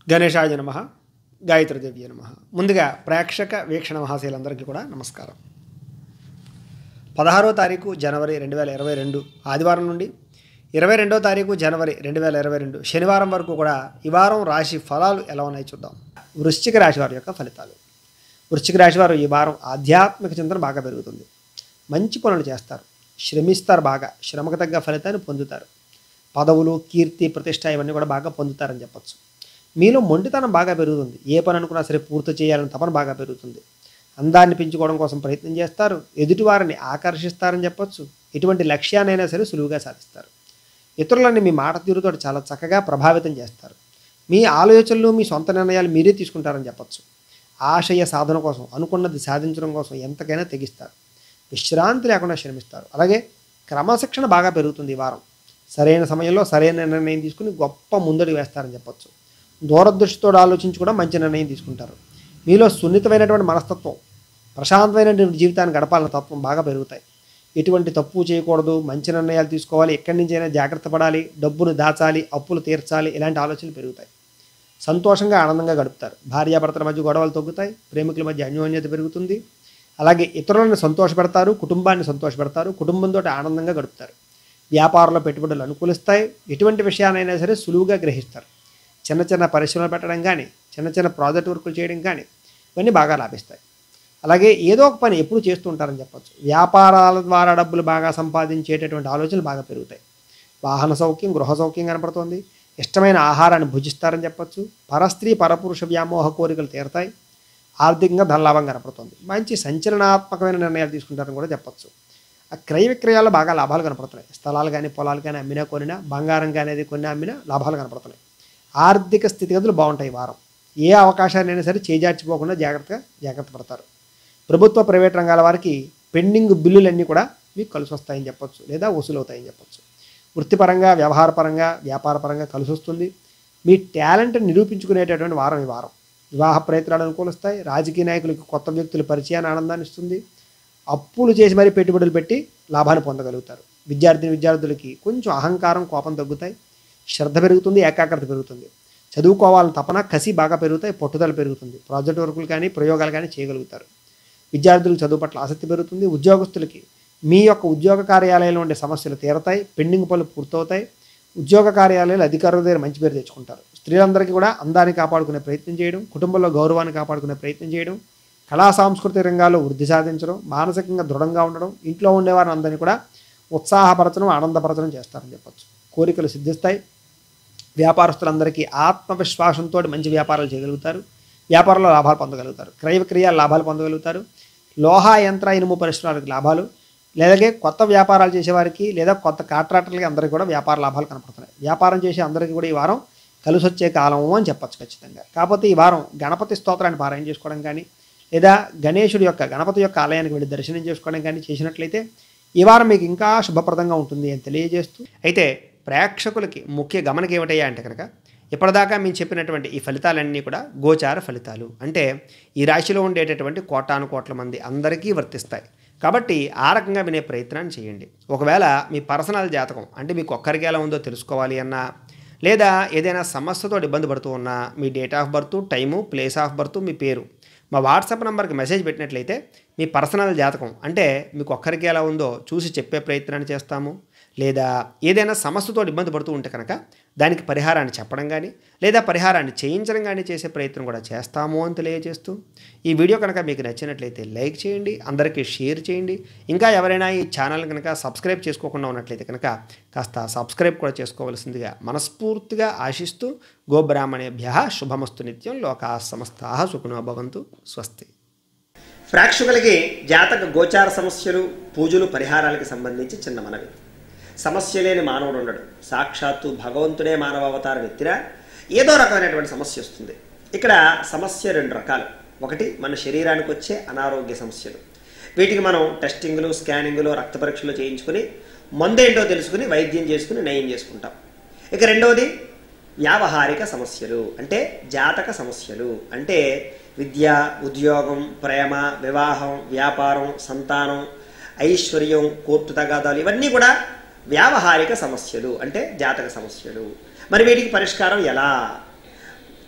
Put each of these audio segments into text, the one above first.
గణేశాయ నమ గాయత్రీదేవి నమ ముందుగా ప్రేక్షక వీక్షణ మహాశయులందరికీ కూడా నమస్కారం పదహారో తారీఖు జనవరి రెండు వేల ఇరవై రెండు ఆదివారం నుండి ఇరవై రెండో తారీఖు జనవరి రెండు వేల ఇరవై రెండు శనివారం వరకు కూడా ఈ వారం రాశి ఫలాలు ఎలా ఉన్నాయో చూద్దాం వృశ్చిక రాశి వారి యొక్క ఫలితాలు వృశ్చిక రాశి వారు ఈ వారం ఆధ్యాత్మిక చింతన బాగా పెరుగుతుంది మంచి పనులు చేస్తారు శ్రమిస్తారు బాగా శ్రమకు తగ్గ ఫలితాన్ని పొందుతారు పదవులు కీర్తి ప్రతిష్ట ఇవన్నీ కూడా బాగా పొందుతారని చెప్పచ్చు మీలో మొండితనం బాగా పెరుగుతుంది ఏ పని అనుకున్నా సరే పూర్తి చేయాలని తపన బాగా పెరుగుతుంది అందాన్ని పెంచుకోవడం కోసం ప్రయత్నం చేస్తారు ఎదుటివారిని ఆకర్షిస్తారని చెప్పొచ్చు ఎటువంటి లక్ష్యాన్నైనా సరే సులువుగా సాధిస్తారు ఇతరులని మీ మాట తీరుతో చాలా చక్కగా ప్రభావితం చేస్తారు మీ ఆలోచనలు మీ సొంత నిర్ణయాలు మీరే తీసుకుంటారని చెప్పొచ్చు ఆశయ సాధన కోసం అనుకున్నది సాధించడం కోసం ఎంతకైనా తెగిస్తారు విశ్రాంతి లేకుండా శ్రమిస్తారు అలాగే క్రమశిక్షణ బాగా పెరుగుతుంది ఈ వారం సరైన సమయంలో సరైన నిర్ణయం తీసుకుని గొప్ప ముందడుగు వేస్తారని చెప్పొచ్చు దూరదృష్టితో ఆలోచించి కూడా మంచి నిర్ణయం తీసుకుంటారు మీలో సున్నితమైనటువంటి మనస్తత్వం ప్రశాంతమైనటువంటి జీవితాన్ని గడపాలన్న తత్వం బాగా పెరుగుతాయి ఎటువంటి తప్పు చేయకూడదు మంచి నిర్ణయాలు తీసుకోవాలి ఎక్కడి నుంచైనా జాగ్రత్త పడాలి డబ్బును దాచాలి అప్పులు తీర్చాలి ఇలాంటి ఆలోచనలు పెరుగుతాయి సంతోషంగా ఆనందంగా గడుపుతారు భార్యాభర్తల మధ్య గొడవలు తగ్గుతాయి ప్రేమికుల మధ్య అన్యోన్యత పెరుగుతుంది అలాగే ఇతరులను సంతోషపెడతారు కుటుంబాన్ని సంతోషపెడతారు కుటుంబంతో ఆనందంగా గడుపుతారు వ్యాపారంలో పెట్టుబడులు అనుకూలిస్తాయి ఎటువంటి విషయానైనా సరే సులువుగా గ్రహిస్తారు చిన్న చిన్న పరిశ్రమలు పెట్టడం కానీ చిన్న చిన్న ప్రాజెక్ట్ వర్కులు చేయడం కానీ ఇవన్నీ బాగా లాభిస్తాయి అలాగే ఏదో ఒక పని ఎప్పుడు చేస్తూ ఉంటారని చెప్పొచ్చు వ్యాపారాల ద్వారా డబ్బులు బాగా సంపాదించేటటువంటి ఆలోచనలు బాగా పెరుగుతాయి వాహన సౌఖ్యం గృహ సౌఖ్యం కనపడుతోంది ఇష్టమైన ఆహారాన్ని భుజిస్తారని చెప్పొచ్చు పరస్త్రీ పరపురుష వ్యామోహ కోరికలు తీరతాయి ఆర్థికంగా ధనలాభం కనపడుతుంది మంచి సంచలనాత్మకమైన నిర్ణయాలు తీసుకుంటారని కూడా చెప్పొచ్చు ఆ క్రయ విక్రయాల్లో బాగా లాభాలు కనపడుతున్నాయి స్థలాలు కానీ పొలాలు కానీ అమ్మినా కొనినా బంగారం కానీ అది కొన్ని అమ్మినా లాభాలు కనపడుతున్నాయి ఆర్థిక స్థితిగతులు బాగుంటాయి ఈ వారం ఏ అవకాశాన్నైనా సరే చేజార్చిపోకుండా జాగ్రత్తగా జాగ్రత్త పడతారు ప్రభుత్వ ప్రైవేట్ రంగాల వారికి పెండింగ్ బిల్లులన్నీ కూడా మీకు కలిసి వస్తాయని చెప్పొచ్చు లేదా వసూలు అవుతాయని చెప్పొచ్చు వృత్తిపరంగా వ్యవహారపరంగా వ్యాపారపరంగా కలిసి వస్తుంది మీ టాలెంట్ నిరూపించుకునేటటువంటి వారం ఈ వారం వివాహ ప్రయత్నాలు అనుకూలిస్తాయి రాజకీయ నాయకులకు కొత్త వ్యక్తుల పరిచయాన్ని ఆనందాన్ని ఇస్తుంది అప్పులు చేసి మరీ పెట్టుబడులు పెట్టి లాభాన్ని పొందగలుగుతారు విద్యార్థిని విద్యార్థులకి కొంచెం అహంకారం కోపం తగ్గుతాయి శ్రద్ధ పెరుగుతుంది ఏకాగ్రత పెరుగుతుంది చదువుకోవాలని తపన కసి బాగా పెరుగుతాయి పట్టుదల పెరుగుతుంది ప్రాజెక్ట్ వర్కులు కానీ ప్రయోగాలు కానీ చేయగలుగుతారు విద్యార్థులకు చదువు పట్ల ఆసక్తి పెరుగుతుంది ఉద్యోగస్తులకి మీ యొక్క ఉద్యోగ కార్యాలయంలో ఉండే సమస్యలు తీరతాయి పెండింగ్ పనులు పూర్తవుతాయి ఉద్యోగ కార్యాలయాలు అధికారుల దగ్గర మంచి పేరు తెచ్చుకుంటారు స్త్రీలందరికీ కూడా అందాన్ని కాపాడుకునే ప్రయత్నం చేయడం కుటుంబంలో గౌరవాన్ని కాపాడుకునే ప్రయత్నం చేయడం కళా సాంస్కృతిక రంగాల్లో వృద్ధి సాధించడం మానసికంగా దృఢంగా ఉండడం ఇంట్లో ఉండేవారిని అందరినీ కూడా ఉత్సాహపరచడం ఆనందపరచడం చేస్తారని చెప్పొచ్చు కోరికలు సిద్ధిస్తాయి వ్యాపారస్తులందరికీ ఆత్మవిశ్వాసంతో మంచి వ్యాపారాలు చేయగలుగుతారు వ్యాపారంలో లాభాలు పొందగలుగుతారు క్రయ విక్రయాలు లాభాలు పొందగలుగుతారు లోహ యంత్ర ఇనుము పరిశ్రమలకు లాభాలు అలాగే కొత్త వ్యాపారాలు చేసేవారికి లేదా కొత్త కాంట్రాక్టర్లకి అందరికీ కూడా వ్యాపార లాభాలు కనపడుతున్నాయి వ్యాపారం చేసే అందరికీ కూడా ఈ వారం కలిసి వచ్చే కాలము అని చెప్పొచ్చు ఖచ్చితంగా కాకపోతే ఈ వారం గణపతి స్తోత్రాన్ని పారాయణ చేసుకోవడం కానీ లేదా గణేశుడి యొక్క గణపతి యొక్క ఆలయానికి వెళ్ళి దర్శనం చేసుకోవడం కానీ చేసినట్లయితే ఈ వారం మీకు ఇంకా శుభప్రదంగా ఉంటుంది అని తెలియజేస్తూ అయితే ప్రేక్షకులకి ముఖ్య గమనిక ఏమిటయ్యా అంటే కనుక ఇప్పటిదాకా మేము చెప్పినటువంటి ఈ ఫలితాలన్నీ కూడా గోచార ఫలితాలు అంటే ఈ రాశిలో ఉండేటటువంటి కోటాను కోట్ల మంది అందరికీ వర్తిస్తాయి కాబట్టి ఆ రకంగా వినే ప్రయత్నాన్ని చేయండి ఒకవేళ మీ పర్సనల్ జాతకం అంటే మీకు ఒక్కరికి ఎలా ఉందో తెలుసుకోవాలి అన్నా లేదా ఏదైనా సమస్యతో ఇబ్బంది పడుతూ ఉన్నా మీ date of birth time place of birth మీ పేరు మా వాట్సాప్ నెంబర్కి మెసేజ్ పెట్టినట్లయితే మీ పర్సనల్ జాతకం అంటే మీకు ఒక్కరికి ఎలా ఉందో చూసి చెప్పే ప్రయత్నాన్ని చేస్తాము లేదా ఏదైనా సమస్యతో ఇబ్బంది పడుతూ ఉంటే కనుక దానికి పరిహారాన్ని చెప్పడం కానీ లేదా పరిహారాన్ని చేయించడం కానీ చేసే ప్రయత్నం కూడా చేస్తాము అని తెలియజేస్తూ ఈ వీడియో కనుక మీకు నచ్చినట్లయితే లైక్ చేయండి అందరికీ షేర్ చేయండి ఇంకా ఎవరైనా ఈ ఛానల్ కనుక సబ్స్క్రైబ్ చేసుకోకుండా ఉన్నట్లయితే కనుక కాస్త సబ్స్క్రైబ్ కూడా చేసుకోవాల్సిందిగా మనస్ఫూర్తిగా ఆశిస్తూ గోబ్రాహ్మణేభ్య శుభమస్తు నిత్యం లోకా సమస్తా సుఖనో భవంతు స్వస్తి ప్రేక్షకులకి జాతక గోచార సమస్యలు పూజలు పరిహారాలకు సంబంధించి చిన్న మనవి సమస్య లేని మానవుడు ఉండడు సాక్షాత్తు భగవంతుడే మానవ అవతారం ఎత్తినా ఏదో రకమైనటువంటి సమస్య వస్తుంది ఇక్కడ సమస్య రెండు రకాలు ఒకటి మన శరీరానికి వచ్చే అనారోగ్య సమస్యలు వీటికి మనం టెస్టింగ్లు స్కానింగ్లు రక్త పరీక్షలు చేయించుకుని మందేంటో తెలుసుకుని వైద్యం చేసుకుని నయం చేసుకుంటాం ఇక రెండవది వ్యావహారిక సమస్యలు అంటే జాతక సమస్యలు అంటే విద్య ఉద్యోగం ప్రేమ వివాహం వ్యాపారం సంతానం ఐశ్వర్యం కోర్టు తగాదాలు ఇవన్నీ కూడా వ్యావహారిక సమస్యలు అంటే జాతక సమస్యలు మరి వీటికి పరిష్కారం ఎలా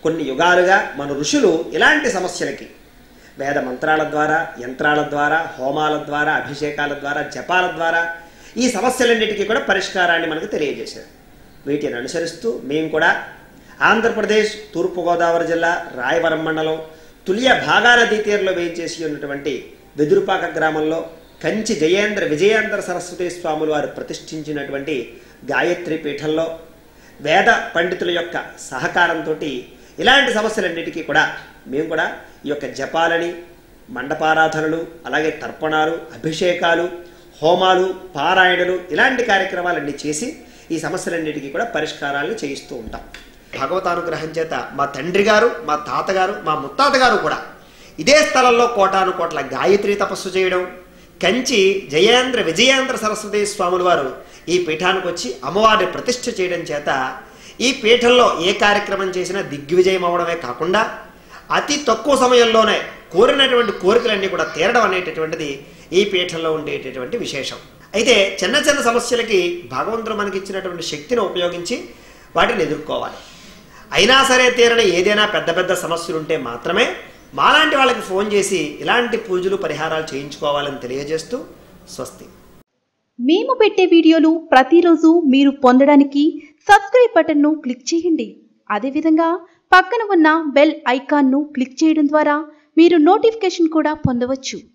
కొన్ని యుగాలుగా మన ఋషులు ఇలాంటి సమస్యలకి వేద మంత్రాల ద్వారా యంత్రాల ద్వారా హోమాల ద్వారా అభిషేకాల ద్వారా జపాల ద్వారా ఈ సమస్యలన్నిటికీ కూడా పరిష్కారాన్ని మనకు తెలియజేశారు వీటిని అనుసరిస్తూ మేము కూడా ఆంధ్రప్రదేశ్ తూర్పుగోదావరి జిల్లా రాయవరం మండలం తులియ భాగా నదీ తీరంలో వేయించేసి ఉన్నటువంటి వెదురుపాక గ్రామంలో కంచి జయేంద్ర విజయేంద్ర సరస్వతి స్వాములు వారు ప్రతిష్ఠించినటువంటి గాయత్రి పీఠంలో వేద పండితుల యొక్క సహకారంతో ఇలాంటి సమస్యలన్నిటికీ కూడా మేము కూడా ఈ యొక్క జపాలని మండపారాధనలు అలాగే తర్పణాలు అభిషేకాలు హోమాలు పారాయణలు ఇలాంటి కార్యక్రమాలన్నీ చేసి ఈ సమస్యలన్నిటికీ కూడా పరిష్కారాలను చేయిస్తూ ఉంటాం భగవతానుగ్రహం చేత మా తండ్రి గారు మా తాతగారు మా ముత్తాత గారు కూడా ఇదే స్థలంలో కోటాను కోట్ల గాయత్రి తపస్సు చేయడం కంచి జయేంద్ర విజయేంద్ర సరస్వతి స్వాముల వారు ఈ పీఠానికి వచ్చి అమ్మవారిని ప్రతిష్ఠ చేయడం చేత ఈ పీఠంలో ఏ కార్యక్రమం చేసినా దిగ్విజయం అవడమే కాకుండా అతి తక్కువ సమయంలోనే కోరినటువంటి కోరికలన్నీ కూడా తీరడం అనేటటువంటిది ఈ పీఠంలో ఉండేటటువంటి విశేషం అయితే చిన్న చిన్న సమస్యలకి భగవంతుడు మనకి ఇచ్చినటువంటి శక్తిని ఉపయోగించి వాటిని ఎదుర్కోవాలి అయినా సరే తీరని ఏదైనా పెద్ద పెద్ద సమస్యలు ఉంటే మాత్రమే మాలాంటి వాళ్ళకి ఫోన్ చేసి ఇలాంటి పూజలు పరిహారాలు చేయించుకోవాలని తెలియజేస్తూ స్వస్తి మేము పెట్టే వీడియోలు ప్రతిరోజు మీరు పొందడానికి సబ్స్క్రైబ్ బటన్ను క్లిక్ చేయండి అదేవిధంగా పక్కన ఉన్న బెల్ ఐకాన్ను క్లిక్ చేయడం ద్వారా మీరు నోటిఫికేషన్ కూడా పొందవచ్చు